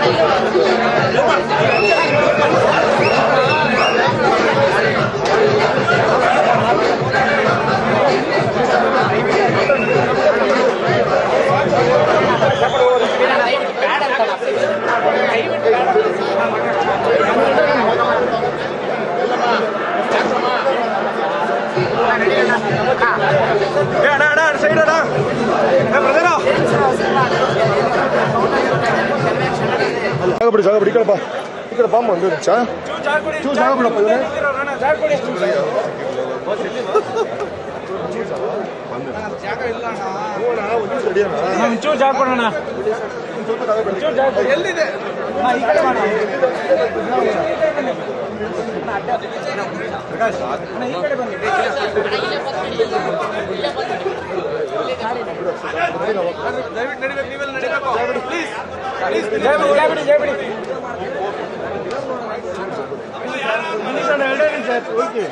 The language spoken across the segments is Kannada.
ಏ ಅಣ್ಣ ಅಣ್ಣ ಸೈಡ್ ಅಣ್ಣ ಏ ಬ್ರದರ ಜಾಗ ಬಿಡಿ ಜಾಗ ಬಿಡಿ ಈ ಕಡೆ ಬಾ ಈ ಕಡೆ ಬಾಂಬ ಒಂದು ನಿಮಿಷ ಚೂ ಜಾಗ ಬಿಡಪ್ಪ ಇವನೇ ಒಂಚೂರು ಜಾಗ ಕೊಡೋಣ ಒಂಚೂರು ಜಾಗ ಕೊಡಿ. ಹಾ, ಈ ಕಡೆ ಮಾಡು. ಪ್ರಕಾಶ್, ಅಣ್ಣ, ಈ ಕಡೆ ಬನ್ನಿ. ಜೈ ಬಿಡಿ, ಜೈ ಬಿಡಿ, ಜೈ ಬಿಡಿ. ಬನ್ನಿ ಅಣ್ಣ, ಎರಡೇ ನಿಮಿಷ ಆಯ್ತು, ಹೋಗ್ತೀವಿ.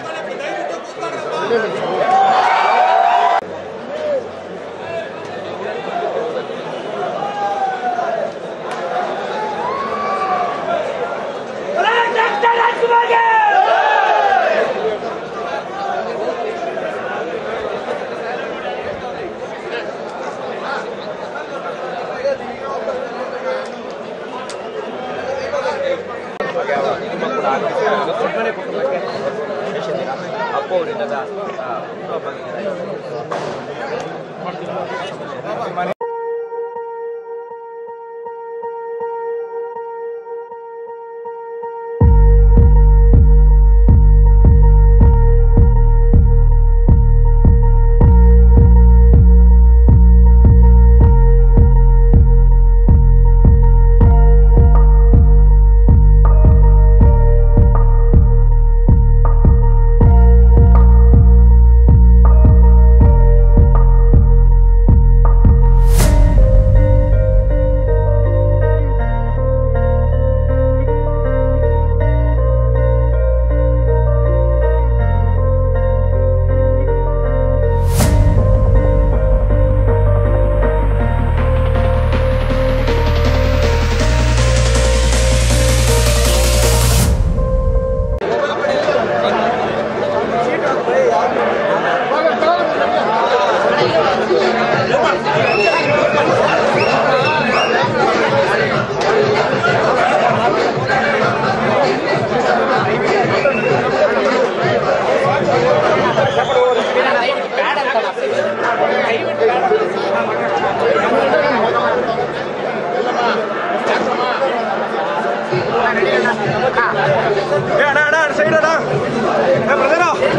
ಏ ಅಣ್ಣ ಅಣ್ಣ ಸೈಡ್ ಅಣ್ಣ ಏ ಬ್ರದರ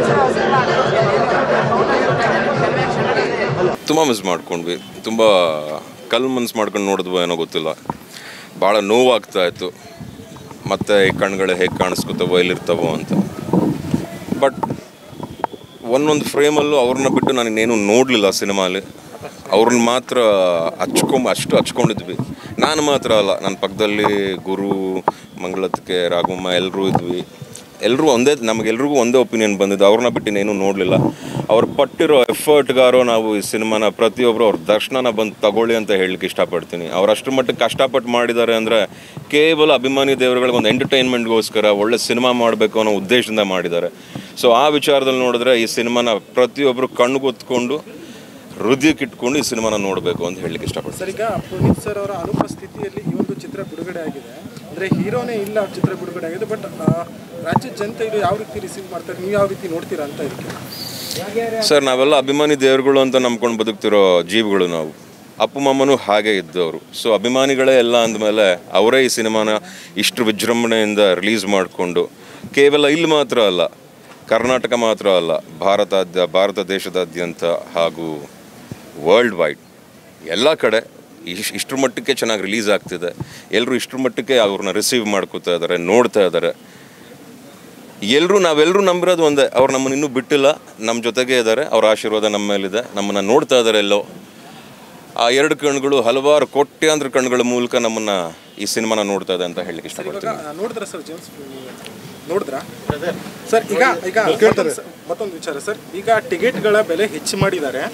ತುಂಬ ಮಿಸ್ ಮಾಡ್ಕೊಂಡ್ವಿ ತುಂಬ ಕಲ್ ಮನ್ಸು ಮಾಡ್ಕೊಂಡು ನೋಡಿದ್ವೋ ಏನೋ ಗೊತ್ತಿಲ್ಲ ಭಾಳ ನೋವಾಗ್ತಾ ಇತ್ತು ಮತ್ತೆ ಈ ಕಣ್ಗಳು ಹೇಗೆ ಕಾಣಿಸ್ಕೊತವೋ ಎಲ್ಲಿರ್ತಾವೋ ಅಂತ ಬಟ್ ಒಂದೊಂದು ಫ್ರೇಮಲ್ಲೂ ಅವ್ರನ್ನ ಬಿಟ್ಟು ನಾನೇನು ನೋಡಲಿಲ್ಲ ಸಿನಿಮಾಲಿ ಅವ್ರನ್ನ ಮಾತ್ರ ಹಚ್ಕೊಂಬ ಅಷ್ಟು ಹಚ್ಕೊಂಡಿದ್ವಿ ನಾನು ಮಾತ್ರ ಅಲ್ಲ ನನ್ನ ಪಕ್ಕದಲ್ಲಿ ಗುರು ಮಂಗಳತ್ಕೆ ರಾಘವಮ್ಮ ಎಲ್ಲರೂ ಇದ್ವಿ ಎಲ್ಲರೂ ಒಂದೇ ನಮಗೆಲ್ರಿಗೂ ಒಂದೇ ಒಪಿನಿಯನ್ ಬಂದಿದ್ದು ಅವ್ರನ್ನ ಬಿಟ್ಟು ಇನ್ನೇನು ನೋಡಲಿಲ್ಲ ಅವ್ರು ಪಟ್ಟಿರೋ ಎಫರ್ಟ್ಗಾರೋ ನಾವು ಈ ಸಿನಿಮಾನ ಪ್ರತಿಯೊಬ್ಬರು ಅವ್ರ ದರ್ಶನನ ಬಂದು ತಗೊಳ್ಳಿ ಅಂತ ಹೇಳಲಿಕ್ಕೆ ಇಷ್ಟಪಡ್ತೀನಿ ಅವ್ರು ಅಷ್ಟು ಮಟ್ಟಿಗೆ ಕಷ್ಟಪಟ್ಟು ಮಾಡಿದ್ದಾರೆ ಅಂದರೆ ಕೇವಲ ಅಭಿಮಾನಿ ದೇವರುಗಳಿಗೆ ಒಂದು ಎಂಟರ್ಟೈನ್ಮೆಂಟ್ಗೋಸ್ಕರ ಒಳ್ಳೆ ಸಿನಿಮಾ ಮಾಡಬೇಕು ಅನ್ನೋ ಉದ್ದೇಶದಿಂದ ಮಾಡಿದ್ದಾರೆ ಸೊ ಆ ವಿಚಾರದಲ್ಲಿ ನೋಡಿದ್ರೆ ಈ ಸಿನಿಮಾನ ಪ್ರತಿಯೊಬ್ಬರು ಕಣ್ಗೊತ್ಕೊಂಡು ಹೃದಯಕ್ಕೆ ಇಟ್ಕೊಂಡು ಈ ಸಿನಿಮಾನ ನೋಡಬೇಕು ಅಂತ ಹೇಳಲಿಕ್ಕೆ ಇಷ್ಟಪಡ್ತೀನಿ ಸರ್ ಈಗ ಪುನೀತ್ ಸರ್ ಅವರ ಅನುಪಸ್ಥಿತಿಯಲ್ಲಿ ಈ ಒಂದು ಚಿತ್ರ ಬಿಡುಗಡೆ ಆಗಿದೆ ಅಂದರೆ ಹೀರೋನೇ ಇಲ್ಲ ಚಿತ್ರ ಬಿಡುಗಡೆ ಆಗಿದೆ ಬಟ್ ರಾಜ್ಯದ ಜನತೆ ಇದು ಯಾವ ರೀತಿ ರಿಸೀವ್ ಮಾಡ್ತಾರೆ ನೀವು ಯಾವ ರೀತಿ ನೋಡ್ತೀರಾ ಅಂತ ಇದಕ್ಕೆ ಸರ್ ನಾವೆಲ್ಲ ಅಭಿಮಾನಿ ದೇವರುಗಳು ಅಂತ ನಂಬ್ಕೊಂಡು ಬದುಕ್ತಿರೋ ಜೀವಿಗಳು ನಾವು ಅಪ್ಪು ಮಮ್ಮನೂ ಹಾಗೆ ಇದ್ದವರು ಸೊ ಅಭಿಮಾನಿಗಳೇ ಎಲ್ಲ ಅಂದಮೇಲೆ ಅವರೇ ಈ ಸಿನಿಮಾನ ಇಷ್ಟು ವಿಜೃಂಭಣೆಯಿಂದ ರಿಲೀಸ್ ಮಾಡಿಕೊಂಡು ಕೇವಲ ಇಲ್ಲಿ ಮಾತ್ರ ಅಲ್ಲ ಕರ್ನಾಟಕ ಮಾತ್ರ ಅಲ್ಲ ಭಾರತಾದ್ಯ ಭಾರತ ದೇಶದಾದ್ಯಂತ ಹಾಗೂ ವರ್ಲ್ಡ್ ವೈಡ್ ಎಲ್ಲ ಕಡೆ ಇಶ್ ಇಷ್ಟ್ರ ಮಟ್ಟಕ್ಕೆ ಚೆನ್ನಾಗಿ ರಿಲೀಸ್ ಆಗ್ತಿದೆ ಎಲ್ಲರೂ ಇಷ್ಟ್ರ ಮಟ್ಟಕ್ಕೆ ಅವ್ರನ್ನ ರಿಸೀವ್ ಮಾಡ್ಕೋತಾ ಇದ್ದಾರೆ ನೋಡ್ತಾ ಇದ್ದಾರೆ ಎಲ್ಲರೂ ನಾವೆಲ್ಲರೂ ನಂಬಿರೋದು ಒಂದೇ ಅವ್ರು ನಮ್ಮನ್ನು ಇನ್ನೂ ಬಿಟ್ಟಿಲ್ಲ ನಮ್ಮ ಜೊತೆಗೆ ಇದ್ದಾರೆ ಅವ್ರ ಆಶೀರ್ವಾದ ನಮ್ಮ ಮೇಲಿದೆ ನಮ್ಮನ್ನು ನೋಡ್ತಾ ಇದ್ದಾರೆ ಎಲ್ಲೋ ಆ ಎರಡು ಕಣ್ಗಳು ಹಲವಾರು ಕೋಟ್ಯಾಂತರ ಕಣ್ಗಳ ಮೂಲಕ ನಮ್ಮನ್ನ ಈ ಸಿನಿಮಾನ ನೋಡ್ತಾ ಇದೆ ಅಂತ ಹೇಳಲಿಕ್ಕೆ ಇವಾಗ ಇಷ್ಟಪಡ್ತೀನಿ ನೋಡಿದ್ರ ಸರ್ ಜೇಮ್ಸ್ ನೋಡಿದ್ರಾ ಸರ್ ಈಗ ಈಗ ಮತ್ತೊಂದು ಸ- ಮತ್ತೊಂದು ವಿಚಾರ ಸರ್ ಈಗ ಟಿಕೆಟ್ಗಳ ಬೆಲೆ ಹೆಚ್ಚು ಮಾಡಿದ್ದಾರೆ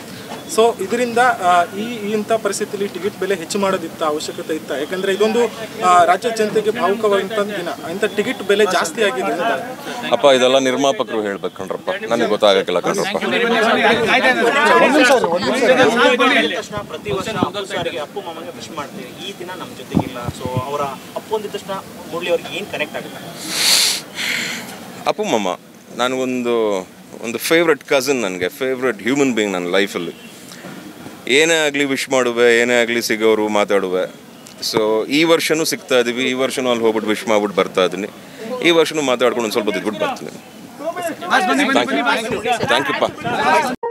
ಸೊ ಇದರಿಂದ ಆ, ಈ ಇಂಥ ಪರಿಸ್ಥಿತಿಯಲ್ಲಿ ಟಿಕೆಟ್ ಬೆಲೆ ಹೆಚ್ಚು ಮಾಡೋದಿತ್ತ ಅವಶ್ಯಕತೆ ಇತ್ತ ಯಾಕಂದ್ರೆ ಇದೊಂದು ಆ, ರಾಜ್ಯ ಜನತೆಗೆ ಭಾವುಕವಾದಂಥ ದಿನ ಇಂಥ ಟಿಕೆಟ್ ಬೆಲೆ ಜಾಸ್ತಿ ಆಗಿದೆ ಅಂತ ಅಪ್ಪ ಇದೆಲ್ಲ ನಿರ್ಮಾಪಕರು ಹೇಳ್ಬೇಕು ಕಣ್ರಪ್ಪ ನನಗೆ ಗೊತ್ತಾಗಕ್ಕಿಲ್ಲ ಕಣ್ರಪ್ಪ ತಕ್ಷಣ ಪ್ರತಿ ವರ್ಷ ಅಪ್ಪು ಸಾರಿಗೆ ಅಪ್ಪು ಮಾಮಗೆ ವಿಶ್ ಮಾಡ್ತೀವಿ ಈ ದಿನ ನಮ್ಮ ಜೊತೆಗಿಲ್ಲ ಸೊ ಅವರ ಅಪ್ಪು ಅಂದಿದ ತಕ್ಷಣ ಮುರಳಿ ಅವ್ರಿಗೆ ಏನು ಕನೆಕ್ಟ್ ಆಗುತ್ತೆ ಅಪ್ಪು ಮಮ್ಮ ನನಗೊಂದು ಒಂದು ಫೇವ್ರೆಟ್ ಕಸಿನ್ ನನಗೆ ಫೇವ್ರೆಟ್ ಹ್ಯೂಮನ್ ಬೀಯಿಂಗ್ ನನ್ನ ಲೈಫಲ್ಲಿ ಏನೇ ಆಗಲಿ ವಿಶ್ ಮಾಡುವೆ ಏನೇ ಆಗಲಿ ಸಿಗೋರು ಮಾತಾಡುವೆ ಸೊ ಈ ವರ್ಷನೂ ಸಿಗ್ತಾ ಇದ್ದೀವಿ ಈ ವರ್ಷನೂ ಅಲ್ಲಿ ಹೋಗ್ಬಿಟ್ಟು ವಿಶ್ ಮಾಡ್ಬಿಟ್ಟು ಬರ್ತಾ ಇದ್ದೀನಿ ಈ ವರ್ಷನೂ ಮಾತಾಡ್ಕೊಂಡು ಒಂದು ಸ್ವಲ್ಪ ದಿಗ್ಬಿಟ್ಟು ಬರ್ತೀನಿ ಥ್ಯಾಂಕ್ ಯು ಥ್ಯಾಂಕ್ ಯು ಪಾ